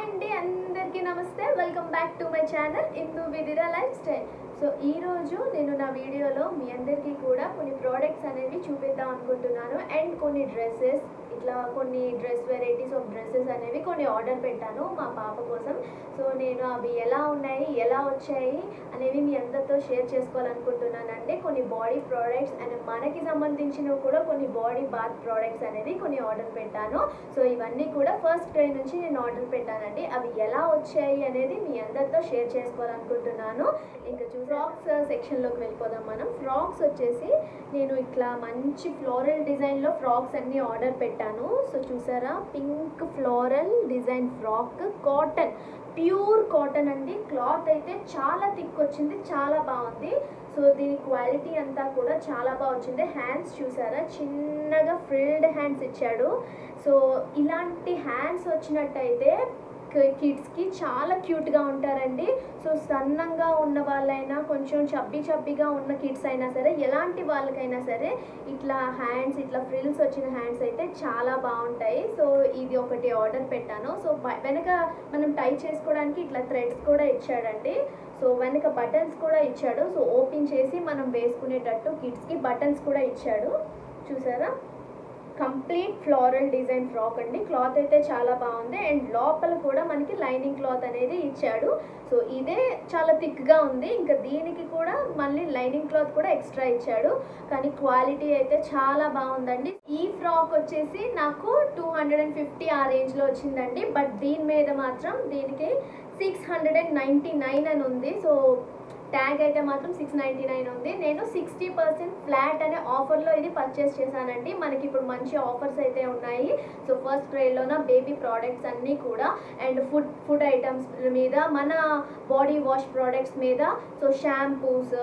అండి అందరికీ నమస్తే welcome back to my channel Indu విదిరా లైఫ్ స్టైల్ సో ఈ రోజు నేను నా వీడియోలో మీ అందరికీ కూడా కొన్ని ప్రోడక్ట్స్ అనేవి చూపిద్దాం అనుకుంటున్నాను అండ్ కొన్ని డ్రెస్సెస్ ఇట్లా కొన్ని డ్రెస్ వెరైటీస్ ఆఫ్ డ్రెస్సెస్ అనేవి కొన్ని ఆర్డర్ పెట్టాను మా పాప కోసం సో నేను అవి ఎలా ఉన్నాయి ఎలా వచ్చాయి అనేవి మీ అందరితో షేర్ చేసుకోవాలనుకుంటున్నానండి కొన్ని బాడీ ప్రోడక్ట్స్ అండ్ మనకి సంబంధించినవి కూడా కొన్ని బాడీ బాత్ ప్రోడక్ట్స్ అనేవి కొన్ని ఆర్డర్ పెట్టాను సో ఇవన్నీ కూడా ఫస్ట్ డే నుంచి నేను ఆర్డర్ పెట్టానండి అవి ఎలా వచ్చాయి అనేది మీ అందరితో షేర్ చేసుకోవాలనుకుంటున్నాను ఇంకా చూ ఫ్రాక్స్ సెక్షన్లోకి వెళ్ళిపోదాం మనం ఫ్రాక్స్ వచ్చేసి నేను ఇట్లా మంచి ఫ్లోరల్ డిజైన్లో ఫ్రాక్స్ అన్నీ ఆర్డర్ పెట్టాను సో చూసారా pink floral design frock cotton pure cotton అండి క్లాత్ అయితే చాలా థిక్ వచ్చింది చాలా బాగుంది సో దీని క్వాలిటీ అంతా కూడా చాలా బాగా వచ్చింది హ్యాండ్స్ చూసారా చిన్నగా ఫ్రిల్డ్ హ్యాండ్స్ ఇచ్చాడు సో ఇలాంటి హ్యాండ్స్ వచ్చినట్టయితే కిడ్స్కి చాలా క్యూట్గా ఉంటారండి సో సన్నంగా ఉన్న వాళ్ళైనా కొంచెం చబ్బి చబ్బిగా ఉన్న కిడ్స్ అయినా సరే ఎలాంటి వాళ్ళకైనా సరే ఇట్లా హ్యాండ్స్ ఇట్లా ఫ్రిల్స్ వచ్చిన హ్యాండ్స్ అయితే చాలా బాగుంటాయి సో ఇది ఒకటి ఆర్డర్ పెట్టాను సో బ- వెనక మనం టై చేసుకోవడానికి ఇట్లా థ్రెడ్స్ కూడా ఇచ్చాడండి సో వెనక బటన్స్ కూడా ఇచ్చాడు సో ఓపెన్ చేసి మనం వేసుకునేటట్టు కిడ్స్కి బటన్స్ కూడా ఇచ్చాడు చూసారా కంప్లీట్ ఫ్లోరల్ డిజైన్ ఫ్రాక్ అండి క్లాత్ అయితే చాలా బాగుంది అండ్ లోపల కూడా మనకి లైనింగ్ క్లాత్ అనేది ఇచ్చాడు సో ఇదే చాలా థిక్గా ఉంది ఇంకా దీనికి కూడా మళ్ళీ లైనింగ్ క్లాత్ కూడా ఎక్స్ట్రా ఇచ్చాడు కానీ క్వాలిటీ అయితే చాలా బాగుందండి ఈ ఫ్రాక్ వచ్చేసి నాకు టూ హండ్రెడ్ అండ్ ఫిఫ్టీ ఆ రేంజ్లో వచ్చిందండి బట్ దీని మీద మాత్రం దీనికి six hundred and ninety nine అని ఉంది సో ట్యాగ్ అయితే మాత్రం సిక్స్ నైంటీ నైన్ ఉంది నేను సిక్స్టీ పర్సెంట్ ఫ్లాట్ అనే ఆఫర్లో ఇది పర్చేస్ చేశానండి మనకి ఇప్పుడు మంచి ఆఫర్స్ అయితే ఉన్నాయి సో ఫస్ట్ ట్రైలోన బేబీ ప్రోడక్ట్స్ అన్నీ కూడా అండ్ ఫుడ్ ఫుడ్ ఐటమ్స్ మీద మన బాడీ వాష్ ప్రోడక్ట్స్ మీద so shampoos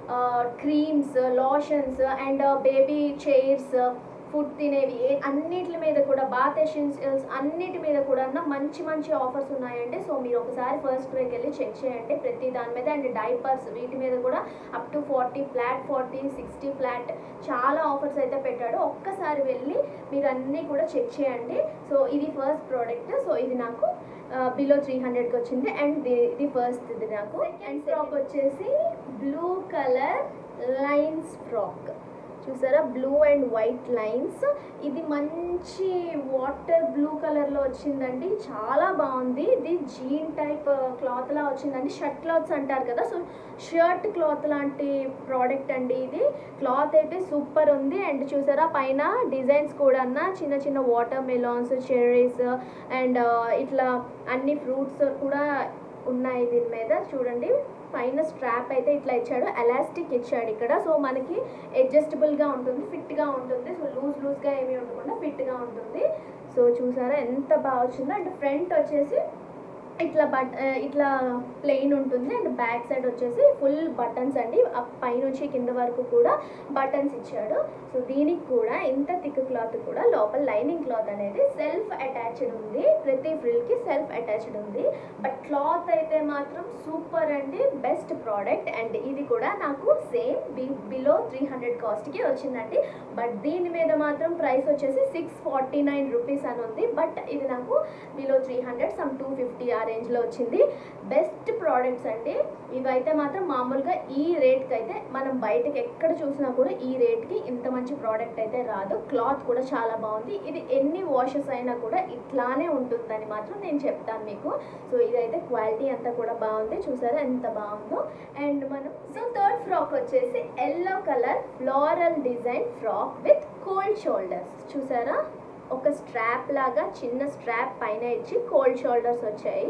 creams lotions and baby chairs food తినేవి ఏ- అన్నిటి మీద కూడా బాత్ ఎసెన్షియల్స్ అన్నిటి మీద కూడా మంచి మంచి ఆఫర్స్ ఉన్నాయండి సో మీరు ఒకసారి ఫస్ట్ కి వెళ్ళి చెక్ చేయండి ప్రతి దాని మీద అండ్ డైపర్స్ వీటి మీద కూడా up to forty flat forty sixty flat చాలా ఆఫర్స్ అయితే పెట్టాడు ఒక్కసారి వెళ్ళి మీరు అన్నీ కూడా చెక్ చేయండి సో ఇది ఫస్ట్ ప్రోడక్ట్ సో ఇది నాకు బిలో త్రీ హండ్రెడ్కి వచ్చింది అండ్ ఇది ఫస్ట్ ఇది నాకు సెకండ్ ఫ్రాక్ వచ్చేసి బ్లూ కలర్ లైన్స్ ఫ్రాక్ చూసారా బ్లూ అండ్ వైట్ లైన్స్ ఇది మంచి వాటర్ బ్లూ కలర్లో వచ్చిందండి చాలా బాగుంది ఇది జీన్ టైప్ క్లాత్ లా వచ్చిందండి షర్ట్ క్లాత్స్ అంటారు కదా సో షర్ట్ క్లాత్ లాంటి ప్రోడక్ట్ అండి ఇది క్లాత్ అయితే సూపర్ ఉంది అండ్ చూసారా పైన డిజైన్స్ కూడా చిన్న చిన్న వాటర్ మెలాన్స్ చెర్రీస్ అండ్ ఇట్లా అన్ని ఫ్రూట్స్ కూడా ఉన్నాయి దీని మీద చూడండి పైన స్ట్రాప్ అయితే ఇట్లా ఇచ్చాడు ఎలాస్టిక్ ఇచ్చాడు ఇక్కడ సో మనకి అడ్జస్టబుల్గా ఉంటుంది ఫిట్గా ఉంటుంది సో లూజ్ లూజ్గా ఏమీ ఉండకుండా ఫిట్గా ఉంటుంది సో చూసారా ఎంత బాగా వచ్చిందో అండ్ ఫ్రంట్ వచ్చేసి ఇట్లా బట్ ఆ, ఇట్లా ప్లెయిన్ ఉంటుంది అండ్ బ్యాక్ సైడ్ వచ్చేసి ఫుల్ బటన్స్ అండి ఆ పైనుంచి కింద వరకు కూడా బటన్స్ ఇచ్చాడు సో దీనికి కూడా ఇంత థిక్ క్లాత్ కూడా లోపల లైనింగ్ క్లాత్ అనేది సెల్ఫ్ అటాచ్డ్ ఉంది ప్రతి ఫ్రిల్కి సెల్ఫ్ అటాచ్డ్ ఉంది బట్ క్లాత్ అయితే మాత్రం సూపర్ అండి బెస్ట్ ప్రోడక్ట్ అండ్ ఇది కూడా నాకు same b below three hundred కాస్ట్కి వచ్చిందండి బట్ దీని మీద మాత్రం ప్రైస్ వచ్చేసి సిక్స్ ఫార్టీ నైన్ రూపీస్ అని ఉంది బట్ ఇది నాకు below three hundred some two fifty ఆ రేంజ్లో వచ్చింది బెస్ట్ ప్రోడక్ట్స్ అండి ఇవైతే మాత్రం మామూలుగా ఈ రేట్కి అయితే మనం బయటకి ఎక్కడ చూసినా కూడా ఈ రేట్కి ఇంత మంచి ప్రోడక్ట్ అయితే రాదు క్లాత్ కూడా చాలా బాగుంది ఇది ఎన్ని వాషెస్ అయినా కూడా ఇట్లానే ఉంటుందని మాత్రం నేను చెప్తాను మీకు సో ఇదైతే క్వాలిటీ అంతా కూడా బాగుంది చూసారా ఎంత బాగుందో అండ్ మనం సో థర్డ్ ఫ్రాక్ వచ్చేసి yellow colour floral design frock with cold shoulders చూసారా ఒక స్ట్రాప్ లాగా చిన్న స్ట్రాప్ పైన ఇచ్చి కోల్డ్ షోల్డర్స్ వచ్చాయి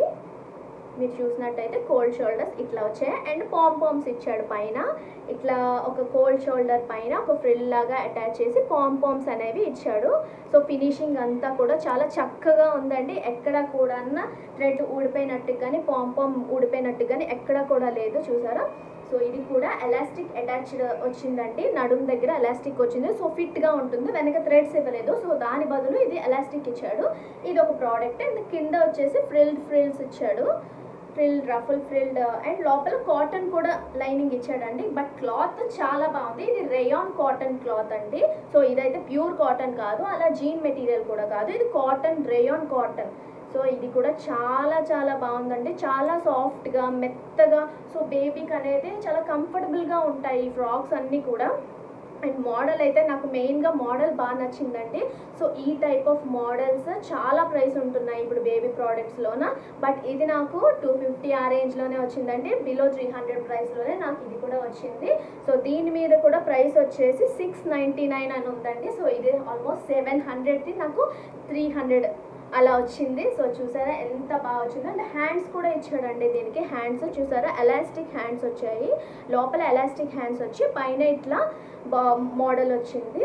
మీరు చూసినట్టయితే కోల్డ్ షోల్డర్స్ ఇట్లా వచ్చాయి అండ్ పామ్ పామ్స్ ఇచ్చాడు పైన ఇట్లా ఒక కోల్డ్ షోల్డర్ పైన ఒక ఫ్రిల్ లాగా అటాచ్ చేసి పామ్ పామ్స్ అనేవి ఇచ్చాడు సో ఫినిషింగ్ అంతా కూడా చాలా చక్కగా ఉందండి ఎక్కడ కూడా థ్రెడ్ ఊడిపోయినట్టు కానీ పామ్ పామ్ ఊడిపోయినట్టు కానీ ఎక్కడ కూడా లేదు చూసారా సో ఇది కూడా ఎలాస్టిక్ అటాచ్డ్ వచ్చిందండి నడుము దగ్గర ఎలాస్టిక్ వచ్చింది సో ఫిట్గా ఉంటుంది వెనక థ్రెడ్స్ ఇవ్వలేదు సో దాని బదులు ఇది ఎలాస్టిక్ ఇచ్చాడు ఇది ఒక ప్రోడక్ట్ అండ్ కింద వచ్చేసి ఫ్రిల్డ్ ఫ్రిల్స్ ఇచ్చాడు ఫ్రిల్ రఫుల్ ఫ్రిల్డ్ అండ్ లోపల కాటన్ కూడా లైనింగ్ ఇచ్చాడండి బట్ క్లాత్ చాలా బాగుంది ఇది రేయాన్ కాటన్ క్లాత్ అండి సో ఇదైతే ప్యూర్ కాటన్ కాదు అలా జీన్ మెటీరియల్ కూడా కాదు ఇది కాటన్ రేయాన్ కాటన్ సో ఇది కూడా చాలా చాలా బాగుందండి చాలా సాఫ్ట్గా మెత్తగా సో బేబీకి అనేది చాలా కంఫర్టబుల్గా ఉంటాయి ఈ ఫ్రాక్స్ అన్నీ కూడా అండ్ మోడల్ అయితే నాకు మెయిన్గా మోడల్ బాగా నచ్చిందండి సో ఈ టైప్ ఆఫ్ మోడల్స్ చాలా ప్రైస్ ఉంటున్నాయి ఇప్పుడు బేబీ ప్రోడక్ట్స్లోన బట్ ఇది నాకు టూ ఫిఫ్టీ ఆ రేంజ్లోనే వచ్చిందండి బిలో త్రీ హండ్రెడ్ ప్రైస్లోనే నాకు ఇది కూడా వచ్చింది సో దీని మీద కూడా ప్రైస్ వచ్చేసి సిక్స్ నైంటీ నైన్ అని ఉందండి సో ఇది ఆల్మోస్ట్ సెవెన్ హండ్రెడ్ది నాకు త్రీ హండ్రెడ్ అలా వచ్చింది సో చూసారా ఎంత బాగా వచ్చిందో అండ్ హ్యాండ్స్ కూడా ఇచ్చాడండి దీనికి హ్యాండ్స్ చూసారా ఎలాస్టిక్ హ్యాండ్స్ వచ్చాయి లోపల ఎలాస్టిక్ హ్యాండ్స్ వచ్చి పైన ఇట్లా బా మోడల్ వచ్చింది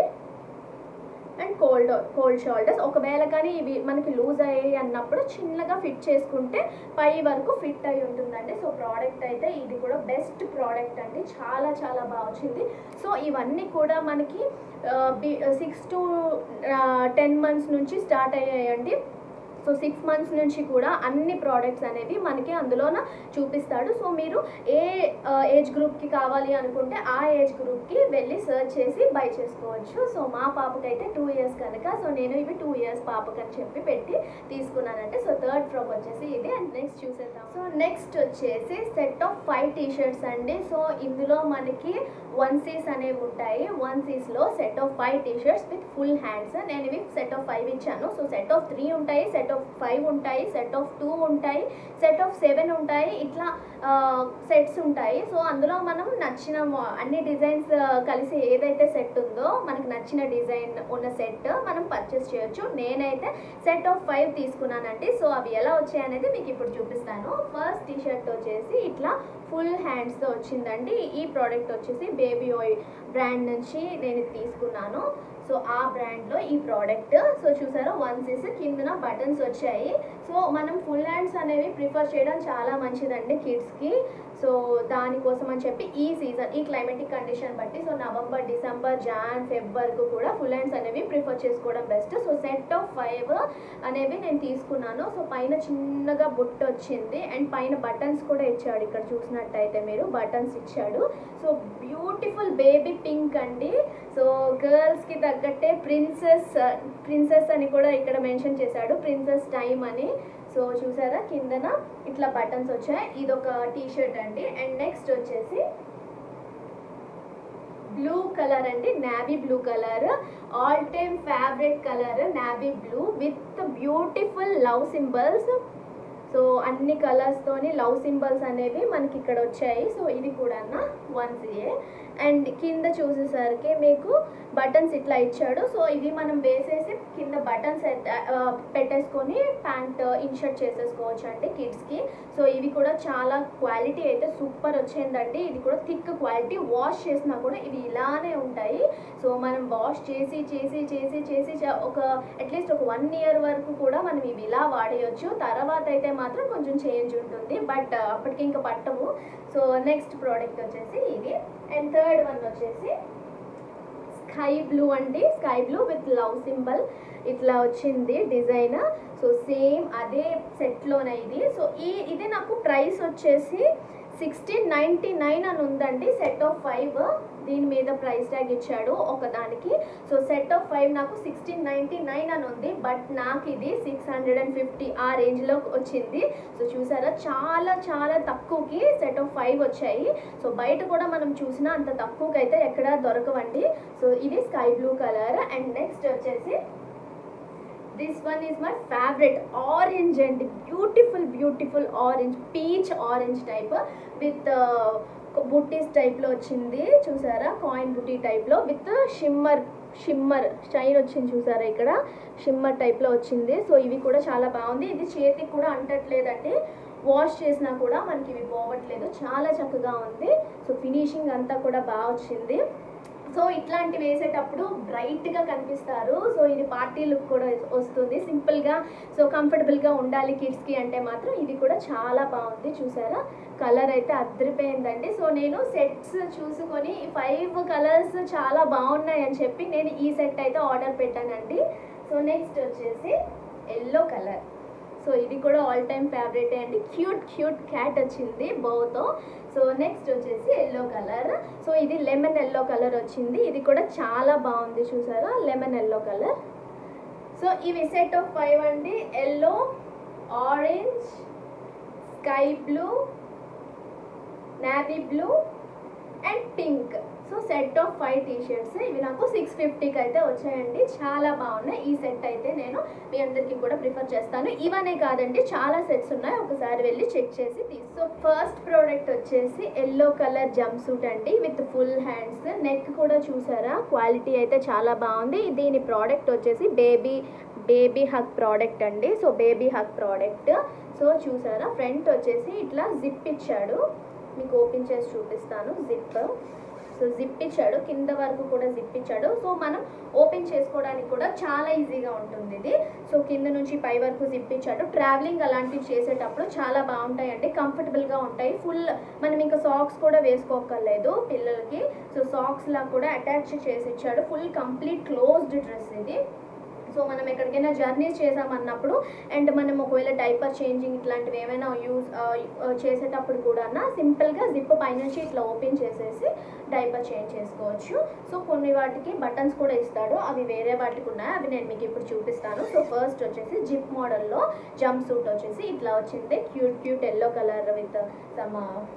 అండ్ కోల్డ్ కోల్డ్ షోల్డర్స్ ఒకవేళ కానీ ఇవి మనకి లూజ్ అయ్యాయి అన్నప్పుడు చిన్నగా ఫిట్ చేసుకుంటే పై వరకు ఫిట్ అయి ఉంటుందండి సో ప్రోడక్ట్ అయితే ఇది కూడా బెస్ట్ ప్రోడక్ట్ అండి చాలా చాలా బాగా వచ్చింది సో ఇవన్నీ కూడా మనకి సిక్స్ టు టెన్ మంత్స్ నుంచి స్టార్ట్ అయ్యాయండి సో సిక్స్ మంత్స్ నుంచి కూడా అన్ని ప్రోడక్ట్స్ అనేవి మనకి అందులోన చూపిస్తాడు సో మీరు ఏ ఏజ్ గ్రూప్కి కావాలి అనుకుంటే ఆ ఏజ్ గ్రూప్కి వెళ్ళి సెర్చ్ చేసి బై చేసుకోవచ్చు సో మా పాపకైతే టూ ఇయర్స్ కనుక సో నేను ఇవి టూ ఇయర్స్ పాపకని చెప్పి పెట్టి తీసుకున్నానంటే సో థర్డ్ ఫ్రాక్ వచ్చేసి ఇది అండ్ నెక్స్ట్ చూసేద్దాం సో నెక్స్ట్ వచ్చేసి set of five T shirts అండి సో ఇందులో మనకి వన్ సీస్ అనేవి ఉంటాయి వన్ సీస్లో set of five T shirts with full hands నేను ఇవి సెట్ ఆఫ్ ఫైవ్ ఇచ్చాను సో సెట్ ఆఫ్ త్రీ ఉంటాయి సెట్ ఆఫ్ ఫైవ్ ఉంటాయి సెట్ ఆఫ్ టూ ఉంటాయి సెట్ ఆఫ్ సెవెన్ ఉంటాయి ఇట్లా సెట్స్ ఉంటాయి సో అందులో మనం నచ్చిన mo- అన్ని డిజైన్స్ కలిసి ఏదైతే సెట్ ఉందో మనకు నచ్చిన డిజైన్ ఉన్న సెట్ మనం పర్చేస్ చేయొచ్చు నేనైతే సెట్ ఆఫ్ ఫైవ్ తీసుకున్నానండి సో అవి ఎలా వచ్చాయి అనేది మీకు ఇప్పుడు చూపిస్తాను ఫస్ట్ టీ షర్ట్ వచ్చేసి ఇట్లా ఫుల్ హ్యాండ్స్తో వచ్చిందండి ఈ ప్రోడక్ట్ వచ్చేసి బేబీ ఆయిల్ బ్రాండ్ నుంచి నేను ఇది తీసుకున్నాను సో ఆ బ్రాండ్లో ఈ ప్రోడక్ట్ సో చూసారా వన్ సీస్ కిందన బటన్స్ వచ్చాయి సో మనం ఫుల్ హ్యాండ్స్ అనేవి ప్రిఫర్ చేయడం చాలా మంచిదండి కిడ్స్కి సో దానికోసం అని చెప్పి ఈ సీజన్ ఈ క్లైమేటిక్ కండిషన్ బట్టి so November December Jan Feb వరకు కూడా ఫుల్ హ్యాండ్స్ అనేవి ప్రిఫర్ చేసుకోవడం best so set of five అనేవి నేను తీసుకున్నాను సో పైన చిన్నగా బుట్ట వచ్చింది అండ్ పైన బటన్స్ కూడా ఇచ్చాడు ఇక్కడ చూసినట్టయితే మీరు బటన్స్ ఇచ్చాడు సో బ్యూటిఫుల్ బేబీ పింక్ అండి సో గర్ల్స్కి తగ్గట్టే ప్రిన్సెస్ ప్రిన్సెస్ అని కూడా ఇక్కడ మెన్షన్ చేశాడు ప్రిన్సెస్ టైమ్ అని సో చూసారా కిందన ఇట్లా బటన్స్ వచ్చాయి ఇది ఒక టీ షర్ట్ అండి అండ్ నెక్స్ట్ వచ్చేసి బ్లూ కలర్ అండి navy blue colour all time favourite colour navy blue with beautiful love symbols so అన్ని కలర్స్తోని లవ్ సింబల్స్ అనేవి మనకి ఇక్కడ వచ్చాయి సో ఇది కూడా వన్ సిఏ అండ్ కింద చూసేసరికి మీకు బటన్స్ ఇట్లా ఇచ్చాడు సో ఇవి మనం వేసేసి కింద బటన్స్ పెట్టేసుకొని ప్యాంట్ ఇన్షర్ట్ చేసేసుకోవచ్చు అండి కిడ్స్కి సో ఇవి కూడా చాలా క్వాలిటీ అయితే సూపర్ వచ్చిందండి ఇది కూడా థిక్ క్వాలిటీ వాష్ చేసినా కూడా ఇవి ఇలానే ఉంటాయి సో మనం వాష్ చేసి చేసి చేసి చేసి చ- ఒక అట్లీస్ట్ ఒక వన్ ఇయర్ వరకు కూడా మనం ఇవి ఇలా వాడేయచ్చు తర్వాత అయితే మాత్రం కొంచెం చేంజ్ ఉంటుంది బట్ అప్పటికి ఇంకా పట్టము సో నెక్స్ట్ ప్రోడక్ట్ వచ్చేసి ఇది అండ్ థర్డ్ వన్ వచ్చేసి స్కై బ్లూ అండి sky blue with love symbol ఇట్లా వచ్చింది డిజైన్ సో సేమ్ అదే సెట్లోనే ఇది సో ఈ ఇది నాకు ప్రైస్ వచ్చేసి సిక్స్టీన్ నైంటీ నైన్ అని ఉందండి సెట్ ఆఫ్ ఫైవ్ దీని మీద ప్రైస్ ట్యాగ్ ఇచ్చాడు ఒకదానికి సో సెట్ ఆఫ్ ఫైవ్ నాకు సిక్స్టీన్ నైంటీ నైన్ అని ఉంది బట్ నాకు ఇది సిక్స్ హండ్రెడ్ అండ్ ఫిఫ్టీ ఆ రేంజ్లో వచ్చింది సో చూసారా చాలా చాలా తక్కువకి సెట్ ఆఫ్ ఫైవ్ వచ్చాయి సో బయట కూడా మనం చూసినా అంత తక్కువకి అయితే ఎక్కడ దొరకవండి సో ఇది sky blue colour and next వచ్చేసి this one is my favourite orange అండి beautiful beautiful orange peach orange type with booties టైప్లో వచ్చింది చూసారా కాయిన్ బుట్టి టైప్లో విత్ షిమ్మర్ షిమ్మర్ షైన్ వచ్చింది చూసారా ఇక్కడ షిమ్మర్ టైప్లో వచ్చింది సో ఇవి కూడా చాలా బాగుంది ఇది చేతికి కూడా అంటట్లేదండి వాష్ చేసినా కూడా మనకి ఇవి పోవట్లేదు చాలా చక్కగా ఉంది సో ఫినిషింగ్ అంతా కూడా బాగా వచ్చింది సో ఇట్లాంటివి వేసేటప్పుడు బ్రైట్గా కనిపిస్తారు సో ఇది పార్టీ లుక్ కూడా వస్తుంది సింపుల్గా సో కంఫర్టబుల్గా ఉండాలి కిడ్స్కి అంటే మాత్రం ఇది కూడా చాలా బాగుంది చూసారా కలర్ అయితే అద్దరిపోయిందండి సో నేను సెట్స్ చూసుకొని ఈ ఫైవ్ కలర్స్ చాలా బాగున్నాయి అని చెప్పి నేను ఈ సెట్ అయితే ఆర్డర్ పెట్టానండి సో నెక్స్ట్ వచ్చేసి ఎల్లో కలర్ సో ఇది కూడా ఆల్ టైమ్ ఫేవరెట్ అండి క్యూట్ క్యూట్ క్యాట్ వచ్చింది బౌతో సో నెక్స్ట్ వచ్చేసి ఎల్లో కలర్ సో ఇది లెమన్ ఎల్లో కలర్ వచ్చింది ఇది కూడా చాలా బాగుంది చూసారా లెమన్ ఎల్లో కలర్ సో ఇవి సెట్ ఆఫ్ ఫైవ్ అండి yellow orange sky blue navy blue and pink so set of five T shirts ఇవి నాకు సిక్స్ ఫిఫ్టీకి అయితే వచ్చాయండి చాలా బాగున్నాయి ఈ సెట్ అయితే నేను మీ అందరికీ కూడా ప్రిఫర్ చేస్తాను ఇవనే కాదండి చాలా సెట్స్ ఉన్నాయి ఒకసారి వెళ్ళి చెక్ చేసి తీసు సో ఫస్ట్ ప్రోడక్ట్ వచ్చేసి ఎల్లో కలర్ జంప్ సూట్ అండి విత్ ఫుల్ హ్యాండ్స్ నెక్ కూడా చూసారా క్వాలిటీ అయితే చాలా బాగుంది దీని ప్రోడక్ట్ వచ్చేసి బేబీ బేబీ హక్ ప్రోడక్ట్ అండి so baby hug product so చూసారా ఫ్రంట్ వచ్చేసి ఇట్లా జిప్ ఇచ్చాడు మీకు ఓపెన్ చేసి చూపిస్తాను జిప్ సో జిప్ ఇచ్చాడు కింద వరకు కూడా జిప్ ఇచ్చాడు సో మనం ఓపెన్ చేసుకోవడానికి కూడా చాలా ఈజీగా ఉంటుంది ఇది సో కింద నుంచి పై వరకు జిప్ ఇచ్చాడు ట్రావెలింగ్ అలాంటివి చేసేటప్పుడు చాలా బాగుంటాయండి కంఫర్టబుల్గా ఉంటాయి ఫుల్ మనం ఇంకా సాక్స్ కూడా వేసుకోకర్లేదు పిల్లలకి సో సాక్స్ లా కూడా అటాచ్ చేసి ఇచ్చాడు ఫుల్ కంప్లీట్ క్లోజ్డ్ డ్రెస్ ఇది సో మనం ఎక్కడికైనా జర్నీ చేసామన్నప్పుడు అండ్ మనం ఒకవేళ డైపర్ చేంజింగ్ ఇట్లాంటివి ఏమైనా యూజ్ చేసేటప్పుడు కూడా సింపుల్గా జిప్ పైనుంచి ఇట్లా ఓపెన్ చేసేసి డైపర్ చేంజ్ చేసుకోవచ్చు సో కొన్ని వాటికి బటన్స్ కూడా ఇస్తాడు అవి వేరే వాటికి ఉన్నాయి అవి నేను మీకు ఇప్పుడు చూపిస్తాను సో ఫస్ట్ వచ్చేసి జిప్ మోడల్లో జంప్ సూట్ వచ్చేసి ఇట్లా వచ్చింది cute cute yellow colour with some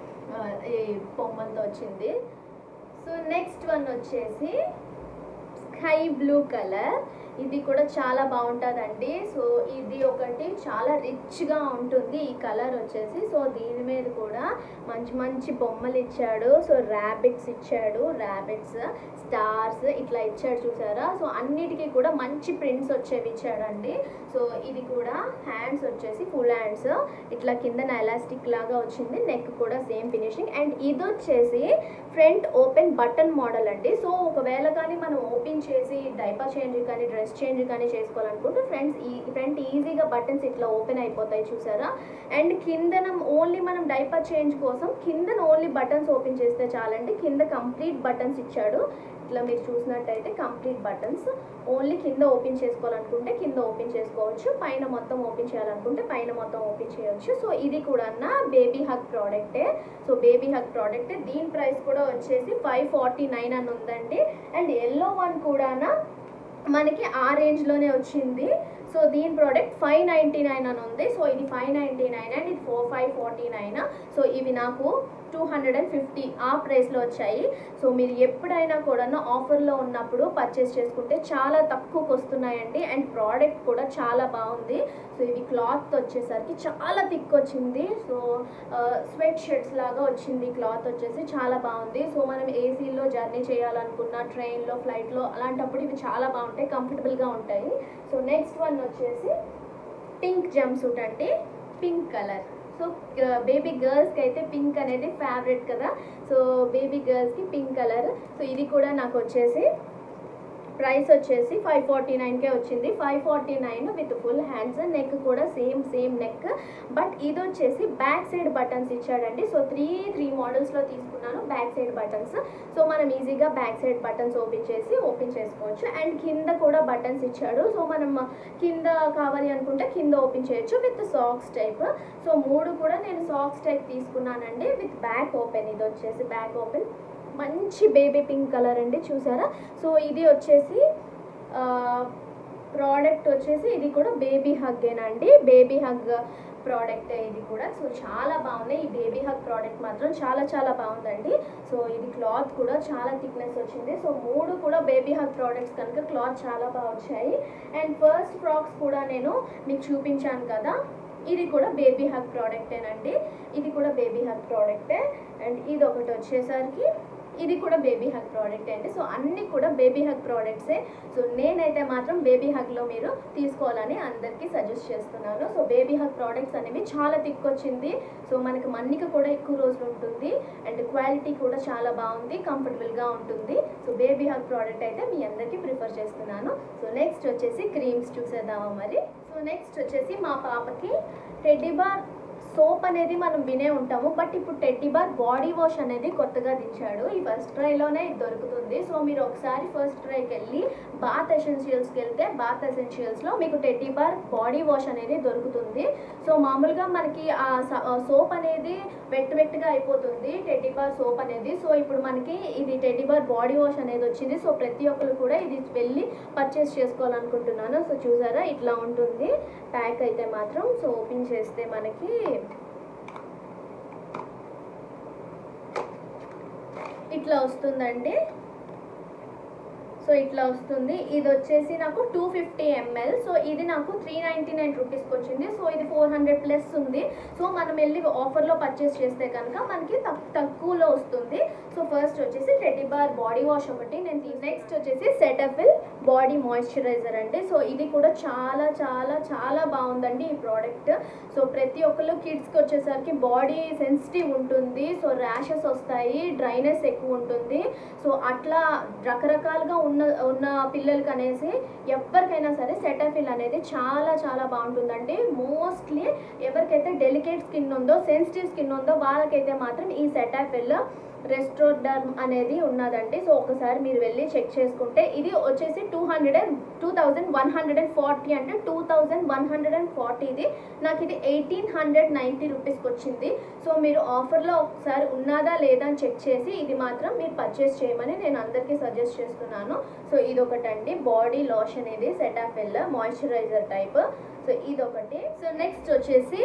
ఈ బొమ్మలతో వచ్చింది సో నెక్స్ట్ వన్ వచ్చేసి స్కై బ్లూ కలర్ ఇది కూడా చాలా బాగుంటుందండి సో ఇది ఒకటి చాలా రిచ్గా ఉంటుంది ఈ కలర్ వచ్చేసి సో దీని మీద కూడా మంచి మంచి బొమ్మలు ఇచ్చాడు సో ర్యాబిట్స్ ఇచ్చాడు ర్యాబిట్స్ స్టార్స్ ఇట్లా ఇచ్చాడు చూసారా సో అన్నిటికీ కూడా మంచి ప్రింట్స్ వచ్చేవి ఇచ్చాడండి సో ఇది కూడా హ్యాండ్స్ వచ్చేసి ఫుల్ హ్యాండ్స్ ఇట్లా కింద ఎలాస్టిక్ లాగా వచ్చింది నెక్ కూడా సేమ్ ఫినిషింగ్ అండ్ ఇది వచ్చేసి ఫ్రంట్ ఓపెన్ బటన్ మోడల్ అండి సో ఒకవేళ కానీ మనం ఓపెన్ చేసి డైపర్ చేంజ్ కానీ డ్రెస్ చేంజ్ కానీ చేసుకోవాలనుకుంటే ఫ్రెండ్స్ ఈ ఫ్రంట్ ఈజీగా బటన్స్ ఇట్లా ఓపెన్ అయిపోతాయి చూసారా అండ్ కిందన ఓన్లీ మనం డైపర్ చేంజ్ కోసం కిందన ఓన్లీ బటన్స్ ఓపెన్ చేస్తే చాలండి కింద కంప్లీట్ బటన్స్ ఇచ్చాడు ఇట్లా మీరు చూసినట్టయితే కంప్లీట్ బటన్స్ ఓన్లీ కింద ఓపెన్ చేసుకోవాలనుకుంటే కింద ఓపెన్ చేసుకోవచ్చు పైన మొత్తం ఓపెన్ చేయాలనుకుంటే పైన మొత్తం ఓపెన్ చేయొచ్చు సో ఇది కూడా బేబీ హక్ ప్రోడక్టే సో బేబీ హక్ ప్రోడక్ట్ దీని ప్రైస్ కూడా వచ్చేసి ఫైవ్ ఫార్టీ నైన్ అని ఉందండి అండ్ ఎల్లో వన్ కూడా మనకి ఆ రేంజ్లోనే వచ్చింది సో దీని ప్రోడక్ట్ ఫైవ్ నైంటీ నైన్ అని ఉంది సో ఇది ఫైవ్ నైంటీ నైన్ అండ్ ఇది four five forty nine so ఇవి నాకు టూ హండ్రెడ్ అండ్ ఫిఫ్టీ ఆ ప్రైస్లో వచ్చాయి సో మీరు ఎప్పుడైనా కూడా ఆఫర్లో ఉన్నప్పుడు పర్చేస్ చేసుకుంటే చాలా తక్కువకి వస్తున్నాయండి అండ్ ప్రోడక్ట్ కూడా చాలా బాగుంది సో ఇది క్లాత్ వచ్చేసరికి చాలా థిక్ వచ్చింది సో స్వెట్ షర్ట్స్ లాగా వచ్చింది క్లాత్ వచ్చేసి చాలా బాగుంది సో మనం ఏసీలో జర్నీ చేయాలనుకున్న ట్రైన్లో ఫ్లైట్లో అలాంటప్పుడు ఇవి చాలా బాగుంటాయి కంఫర్టబుల్గా ఉంటాయి సో నెక్స్ట్ వన్ వచ్చేసి పింక్ జంప్ సూట్ అండి పింక్ కలర్ సో బేబీ గర్ల్స్కి అయితే పింక్ అనేది ఫేవరెట్ కదా సో బేబీ గర్ల్స్కి పింక్ కలర్ సో ఇది కూడా నాకు వచ్చేసి ప్రైస్ వచ్చేసి ఫైవ్ ఫార్టీ నైన్కే వచ్చింది five forty nine with full hands neck కూడా సేమ్ సేమ్ నెక్ బట్ ఇది వచ్చేసి బ్యాక్ సైడ్ బటన్స్ ఇచ్చాడండి సో త్రీ త్రీ మోడల్స్లో తీసుకున్నాను బ్యాక్ సైడ్ బటన్స్ సో మనం ఈజీగా బ్యాక్ సైడ్ బటన్స్ ఓపెన్ చేసి ఓపెన్ చేసుకోవచ్చు అండ్ కింద కూడా బటన్స్ ఇచ్చాడు సో మనం కింద కావాలి అనుకుంటే కింద ఓపెన్ చేయొచ్చు విత్ సాక్స్ టైప్ సో మూడు కూడా నేను సాక్స్ టైప్ తీసుకున్నానండి విత్ బ్యాక్ ఓపెన్ ఇది వచ్చేసి బ్యాక్ ఓపెన్ మంచి బేబీ పింక్ కలర్ అండి చూసారా సో ఇది వచ్చేసి ప్రోడక్ట్ వచ్చేసి ఇది కూడా బేబీ హగ్గేనండి బేబీ హగ్ ప్రోడక్ట్ ఇది కూడా సో చాలా బాగుంది ఈ బేబీ హగ్ ప్రోడక్ట్ మాత్రం చాలా చాలా బాగుందండి సో ఇది క్లాత్ కూడా చాలా థిక్నెస్ వచ్చింది సో మూడు కూడా బేబీ హగ్ ప్రోడక్ట్స్ కనుక క్లాత్ చాలా బాగా వచ్చాయి అండ్ ఫస్ట్ ఫ్రాక్స్ కూడా నేను మీకు చూపించాను కదా ఇది కూడా బేబీ హగ్ ప్రోడక్టేనండి ఇది కూడా బేబీ హగ్ ప్రోడక్టే అండ్ ఇది ఒకటి వచ్చేసరికి ఇది కూడా బేబీ హగ్ ప్రోడక్ట్ అండి సో అన్నీ కూడా బేబీ హగ్ ప్రోడక్ట్సే సో నేనైతే మాత్రం బేబీ హగ్లో మీరు తీసుకోవాలని అందరికీ సజెస్ట్ చేస్తున్నాను సో బేబీ హగ్ ప్రోడక్ట్స్ అనేవి చాలా థిక్ వచ్చింది సో మనకి మన్నిక కూడా ఎక్కువ రోజులు ఉంటుంది అండ్ క్వాలిటీ కూడా చాలా బాగుంది కంఫర్టబుల్గా ఉంటుంది సో బేబీ హగ్ ప్రోడక్ట్ అయితే మీ అందరికీ ప్రిఫర్ చేస్తున్నాను సో నెక్స్ట్ వచ్చేసి క్రీమ్స్ చూసేద్దామా మరి సో నెక్స్ట్ వచ్చేసి మా పాపకి టెడ్డీ బార్ సోప్ అనేది మనం వినే ఉంటాము బట్ ఇప్పుడు టెడ్డీ బార్ బాడీ వాష్ అనేది కొత్తగా దించాడు ఈ ఫస్ట్ ట్రైలోనే ఇది దొరుకుతుంది సో మీరు ఒకసారి ఫస్ట్ ట్రైకి వెళ్ళి బాత్ ఎసెన్షియల్స్కి వెళ్తే బాత్ ఎసెన్షియల్స్లో మీకు టెడ్డీ బార్ బాడీ వాష్ అనేది దొరుకుతుంది సో మామూలుగా మనకి ఆ సోప్ అనేది వెట్ వెట్గా అయిపోతుంది టెడ్డీ బార్ సోప్ అనేది సో ఇప్పుడు మనకి ఇది టెడ్డీ బార్ బాడీ వాష్ అనేది వచ్చింది సో ప్రతి ఒక్కరు కూడా ఇది వెళ్ళి పర్చేస్ చేసుకోవాలనుకుంటున్నాను సో చూసారా ఇట్లా ఉంటుంది ప్యాక్ అయితే మాత్రం సో ఓపెన్ చేస్తే మనకి ఇట్లా వస్తుందండి సో ఇట్లా వస్తుంది ఇది వచ్చేసి నాకు టూ ఫిఫ్టీ ఎంఎల్ సో ఇది నాకు త్రీ నైంటీ నైన్ రూపీస్కి వచ్చింది సో ఇది ఫోర్ హండ్రెడ్ ప్లస్ ఉంది సో మనం వెళ్ళి ఆఫర్లో పర్చేస్ చేస్తే కనుక మనకి తక్- తక్కువలో వస్తుంది సో ఫస్ట్ వచ్చేసి టెడ్డీ బార్ బాడీ వాష్ ఒకటి నేను తీ నెక్స్ట్ వచ్చేసి సెటఫిల్ బాడీ మాయిశ్చరైజర్ అండి సో ఇది కూడా చాలా చాలా చాలా బాగుందండి ఈ ప్రోడక్ట్ సో ప్రతి ఒక్కళ్ళు కిడ్స్కి వచ్చేసరికి బాడీ సెన్సిటివ్ ఉంటుంది సో ర్యాషెస్ వస్తాయి డ్రైనెస్ ఎక్కువ ఉంటుంది సో అట్లా రకరకాలుగా ఉన్న ఉన్న పిల్లలకి అనేసి ఎవరికైనా సరే సెటఫిల్ అనేది చాలా చాలా బాగుంటుందండి మోస్ట్లీ ఎవరికైతే డెలికేట్ స్కిన్ ఉందో సెన్సిటివ్ స్కిన్ ఉందో వాళ్ళకైతే మాత్రం ఈ సెటాఫిల్ రెస్ట్రోడర్మ్ అనేది ఉన్నదండి సో ఒకసారి మీరు వెళ్ళి చెక్ చేసుకుంటే ఇది వచ్చేసి two hundred and two thousand one hundred and forty అంటే two thousand one hundred and ఫార్టీది నాకు ఇది ఎయిటీన్ హండ్రెడ్ నైంటీ రూపీస్కి వచ్చింది సో మీరు ఆఫర్లో ఒకసారి ఉన్నదా లేదా అని చెక్ చేసి ఇది మాత్రం మీరు పర్చేస్ చేయమని నేను అందరికీ సజెస్ట్ చేస్తున్నాను సో ఇది ఒకటండి బాడీ లోషన్ ఇది సెటాఫిల్ మాయిశ్చరైజర్ టైప్ సో ఇది ఒకటి సో నెక్స్ట్ వచ్చేసి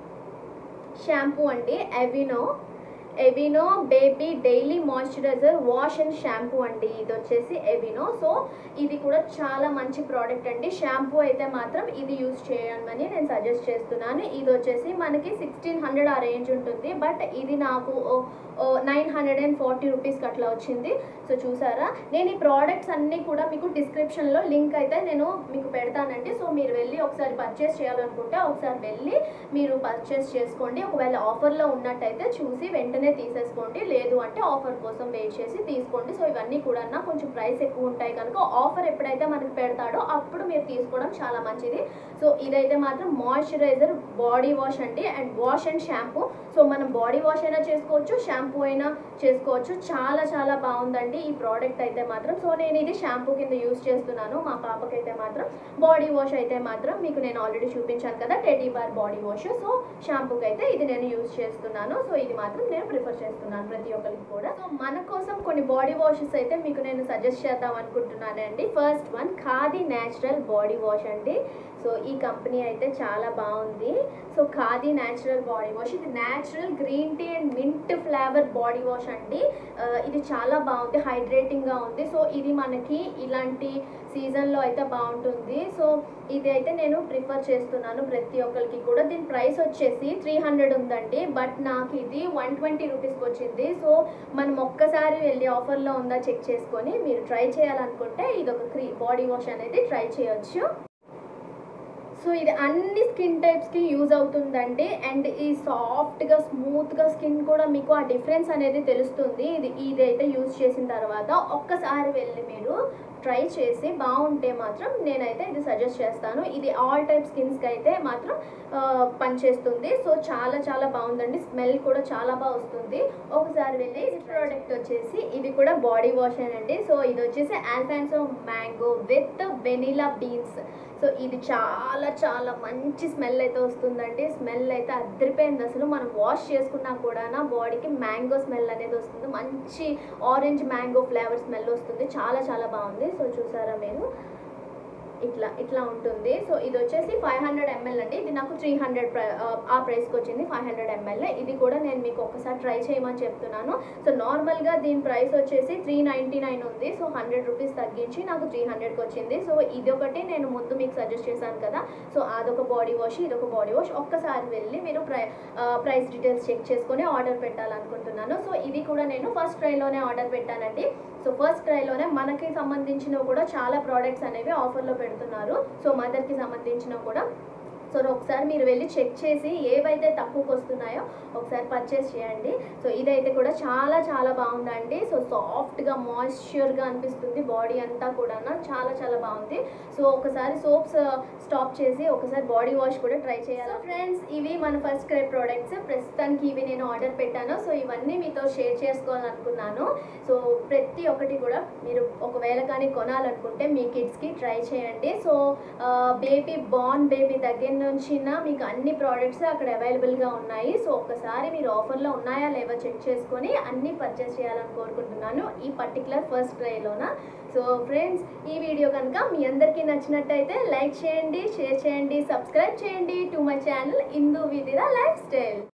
షాంపూ అండి Aveeno Aveeno baby daily moisturiser wash and shampoo అండి ఇది వచ్చేసి ఎవినో సో ఇది కూడా చాలా మంచి ప్రోడక్ట్ అండి షాంపూ అయితే మాత్రం ఇది యూస్ చేయమని నేను సజెస్ట్ చేస్తున్నాను ఇది వచ్చేసి మనకి సిక్స్టీన్ హండ్రెడ్ ఆ రేంజ్ ఉంటుంది బట్ ఇది నాకు నైన్ హండ్రెడ్ అండ్ ఫార్టీ రూపీస్కి అట్లా వచ్చింది సో చూసారా నేను ఈ ప్రోడక్ట్స్ అన్నీ కూడా మీకు డిస్క్రిప్షన్లో లింక్ అయితే నేను మీకు పెడతానండి సో మీరు వెళ్ళి ఒకసారి పర్చేస్ చేయాలనుకుంటే ఒకసారి వెళ్ళి మీరు పర్చేస్ చేసుకోండి ఒకవేళ ఆఫర్లో ఉన్నట్టయితే చూసి వెంటనే తీసేసుకోండి లేదు అంటే ఆఫర్ కోసం వెయిట్ చేసి తీసుకోండి సో ఇవన్నీ కూడా కొంచెం ప్రైస్ ఎక్కువ ఉంటాయి కనుక ఆఫర్ ఎప్పుడైతే మనకి పెడతాడో అప్పుడు మీరు తీసుకోవడం చాలా మంచిది సో ఇదైతే మాత్రం మాయిశ్చరైజర్ బాడీ వాష్ అండి and wash and shampoo so మనం బాడీ వాష్ అయినా చేసుకోవచ్చు షాంపూ అయినా చేసుకోవచ్చు చాలా చాలా బాగుందండి ఈ ప్రోడక్ట్ అయితే మాత్రం సో నేను ఇది షాంపూ కింద యూస్ చేస్తున్నాను మా పాపకైతే మాత్రం బాడీ వాష్ అయితే మాత్రం మీకు నేను ఆల్రెడీ చూపించాను కదా teddy bar body wash so షాంపూకి అయితే ఇది నేను యూస్ చేస్తున్నాను సో ఇది మాత్రం నేను ప్రిఫర్ చేస్తున్నాను ప్రతి ఒక్కరికి కూడా సో మన కోసం కొన్ని బాడీ వాషెస్ అయితే మీకు నేను సజెస్ట్ చేద్దాం అనుకుంటున్నానండి first one Khadi natural body wash అండి సో ఈ కంపెనీ అయితే చాలా బాగుంది so Khadi natural body wash ఇది natural green tea and mint flavour body wash అండి ఆ, ఇది చాలా బాగుంది హైడ్రేటింగ్గా ఉంది సో ఇది మనకి ఇలాంటి సీజన్లో అయితే బాగుంటుంది సో ఇది అయితే నేను ప్రిఫర్ చేస్తున్నాను ప్రతి ఒక్కరికి కూడా దీని ప్రైస్ వచ్చేసి త్రీ హండ్రెడ్ ఉందండి బట్ నాకు ఇది వన్ ట్వంటీ రూపీస్కి వచ్చింది సో మనం ఒక్కసారి వెళ్ళి ఆఫర్లో ఉందా చెక్ చేసుకొని మీరు ట్రై చేయాలనుకుంటే ఇది ఒక క్రీ బాడీ వాష్ అనేది ట్రై చేయొచ్చు సో ఇది అన్ని స్కిన్ టైప్స్కి యూజ్ అవుతుందండి అండ్ ఈ సాఫ్ట్గా స్మూత్గా స్కిన్ కూడా మీకు ఆ డిఫరెన్స్ అనేది తెలుస్తుంది ఇది ఇదైతే యూజ్ చేసిన తర్వాత ఒక్కసారి వెళ్ళి మీరు ట్రై చేసి బాగుంటే మాత్రం నేనైతే ఇది సజెస్ట్ చేస్తాను ఇది ఆల్ టైప్ స్కిన్స్కి అయితే మాత్రం ఆ, పనిచేస్తుంది సో చాలా చాలా బాగుందండి స్మెల్ కూడా చాలా బాగా వస్తుంది ఒకసారి వెళ్ళి ఇది ప్రోడక్ట్ వచ్చేసి ఇది కూడా బాడీ వాష్ అండి సో ఇది వచ్చేసి Alphonso mango with vanilla beans so ఇది చాలా చాలా మంచి స్మెల్ అయితే వస్తుందండి స్మెల్ అయితే అద్దరిపోయింది అసలు మనం వాష్ చేసుకున్నా కూడా నా బాడీకి మ్యాంగో స్మెల్ అనేది వస్తుంది మంచి ఆరెంజ్ మ్యాంగో ఫ్లేవర్ స్మెల్ వస్తుంది చాలా చాలా బాగుంది సో చూసారా మీరు ఇట్లా ఇట్లా ఉంటుంది సో ఇది వచ్చేసి ఫైవ్ హండ్రెడ్ ఎంఎల్ అండి ఇది నాకు త్రీ హండ్రెడ్ ఆ ప్రైస్కి వచ్చింది ఫైవ్ హండ్రెడ్ ఎంఎల్ ఇది కూడా నేను మీకు ఒకసారి ట్రై చేయమని చెప్తున్నాను సో నార్మల్గా దీని ప్రైస్ వచ్చేసి త్రీ నైంటీ నైన్ ఉంది సో హండ్రెడ్ రూపీస్ తగ్గించి నాకు త్రీ హండ్రెడ్కి వచ్చింది సో ఇది ఒకటి నేను ముందు మీకు సజెస్ట్ చేశాను కదా సో అదొక బాడీ వాష్ ఇదొక బాడీ వాష్ ఒక్కసారి వెళ్ళి మీరు ప్రై ప్రైస్ డీటెయిల్స్ చెక్ చేసుకొని ఆర్డర్ పెట్టాలనుకుంటున్నాను సో ఇది కూడా నేను ఫస్ట్ ట్రైలోనే ఆర్డర్ పెట్టానండి సో ఫస్ట్ ట్రైలోనే మనకి సంబంధించినవి కూడా చాలా ప్రోడక్ట్స్ అనేవి ఆఫర్లో పెడుతున్నారు సో మదర్కి సంబంధించినవి కూడా సో ఒకసారి మీరు వెళ్ళి చెక్ చేసి ఏవైతే తక్కువకి వస్తున్నాయో ఒకసారి పర్చేస్ చేయండి సో ఇదైతే కూడా చాలా చాలా బాగుందండి సో సాఫ్ట్గా మాయిశ్చర్గా అనిపిస్తుంది బాడీ అంతా కూడా చాలా చాలా బాగుంది సో ఒకసారి సోప్స్ స్టాప్ చేసి ఒకసారి బాడీ వాష్ కూడా ట్రై చేయాలి ఫ్రెండ్స్ ఇవి మన ఫస్ట్ క్రై ప్రోడక్ట్స్ ప్రస్తుతానికి ఇవి నేను ఆర్డర్ పెట్టాను సో ఇవన్నీ మీతో షేర్ చేసుకోవాలనుకున్నాను సో ప్రతి ఒక్కటి కూడా మీరు ఒకవేళ కానీ కొనాలనుకుంటే మీ కిడ్స్కి ట్రై చేయండి సో బేబీ బార్న్ బేబీ దగ్గర నుంచి మీకు అన్ని ప్రోడక్ట్స్ అక్కడ అవైలబుల్గా ఉన్నాయి సో ఒక్కసారి మీరు ఆఫర్లో ఉన్నాయా లేవో చెక్ చేసుకొని అన్ని పర్చేస్ చేయాలని కోరుకుంటున్నాను ఈ పర్టికులర్ ఫస్ట్ ట్రైలోన సో ఫ్రెండ్స్ ఈ వీడియో కనుక మీ అందరికీ నచ్చినట్టయితే లైక్ చేయండి షేర్ చేయండి సబ్స్క్రైబ్ చేయండి టు మై ఛానల్ ఇందు విదిరా లైఫ్